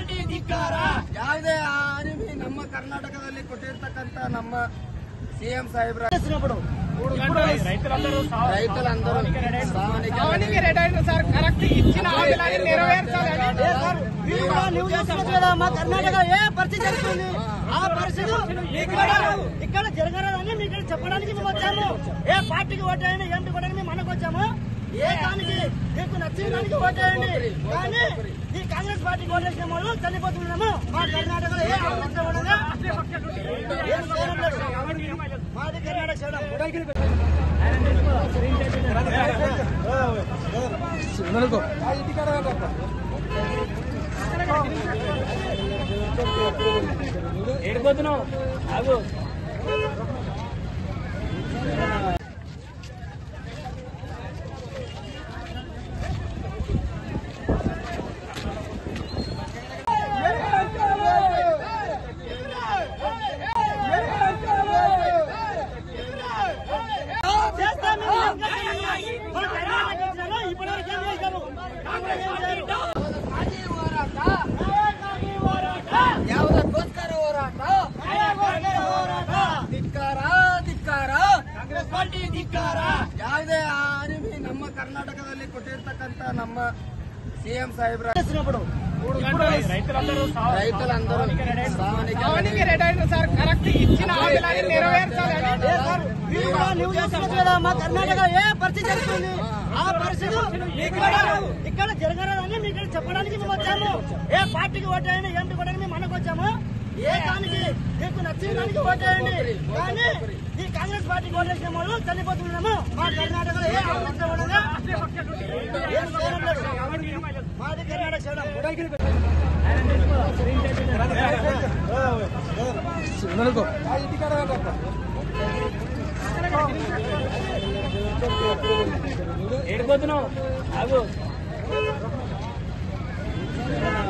ಯಾವುದೇ ಅರಿವಿ ನಮ್ಮ ಕರ್ನಾಟಕದಲ್ಲಿ ಕೊಟ್ಟಿರ್ತಕ್ಕಂತ ನಮ್ಮ ಸಿಎಂ ಸಾಹೇಬ್ರ రైతులందరూ రైతులందరూ శ్రావణికి సావనికి రెడీ అయిన సార్ కరెక్ట్ ఇచ్చిన హామీలని నెరవేర్చాలని మీరు కూడా నువ్వు చేస్తున్నది కదా మా కర్ణాటక ఏ పరిస్థితి జరుగుతుంది ఆ పరిస్థితి ఇక్కడ ఇక్కడ జరగరాదని మీకు ఇక్కడ చెప్పడానికి మేము వచ్చాము ఏ పార్టీకి ఓటేయండి ఏంటి కూడా మేము మనకు వచ్చాము ఏ దానికి మీకు నచ్చిన దానికి ఓటేయండి కానీ ఈ కాంగ్రెస్ పార్టీకి ఓటేసిన వాళ్ళు చనిపోతున్నాము మా కర్ణాటకలో ఏ ఆలోచన ఉండగా ఏం చేయడం లేదు. మాది కర్ణాటక చేయడం ఏడిపోతున్నావు ఆగు చేస్తాం మేము ఏం చేస్తాము? మా కర్ణాటక ఇచ్చినారు, ఇప్పటివరకు ఏం చేశారు? కాంగ్రెస్ ఏం చేయరు? ಯಾವುದಕ್ಕೋಸ್ಕರ ಹೋರಾಟ ಹೋರಾಟ ಧಿಕ್ಕಾರ ಧಿಕ್ಕಾರ ಕಾಂಗ್ರೆಸ್ ಪಾರ್ಟಿ ಧಿಕ್ಕಾರ ಯಾವುದೇ ಅರಿವಿ ನಮ್ಮ ಕರ್ನಾಟಕದಲ್ಲಿ ಕೊಟ್ಟಿರ್ತಕ್ಕಂತ ನಮ್ಮ ಸಿಎಂ ಸಾಹೇಬ್ರ చేసినప్పుడు రైతులందరూ రైతులందరూ శ్రావణికి సావనికి రెడీ అయిన సార్ కరెక్ట్ ఇచ్చిన హామీలని నెరవేర్చాలని మీరు కూడా నువ్వు చేస్తున్నది కదా మా కర్ణాటక ఏ పరిస్థితి జరుగుతుంది ఆ పరిస్థితి ఇక్కడ ఇక్కడ జరగరాదని మీకు ఇక్కడ చెప్పడానికి మేము వచ్చాము ఏ పార్టీకి ఓటేయండి ఏంటి కూడా మేము మనకు వచ్చాము ఏ దానికి మీకు నచ్చిన దానికి ఓటేయండి కానీ ఈ కాంగ్రెస్ పార్టీకి ఓటేసిన వాళ్ళు చనిపోతున్నాము మా కర్ణాటకలో ఏ ఆలోచన ఉండగా ఏం చేయడం లేదు. మాది కర్ణాటక చేయడం ఏడిపోతున్నావు ఆగు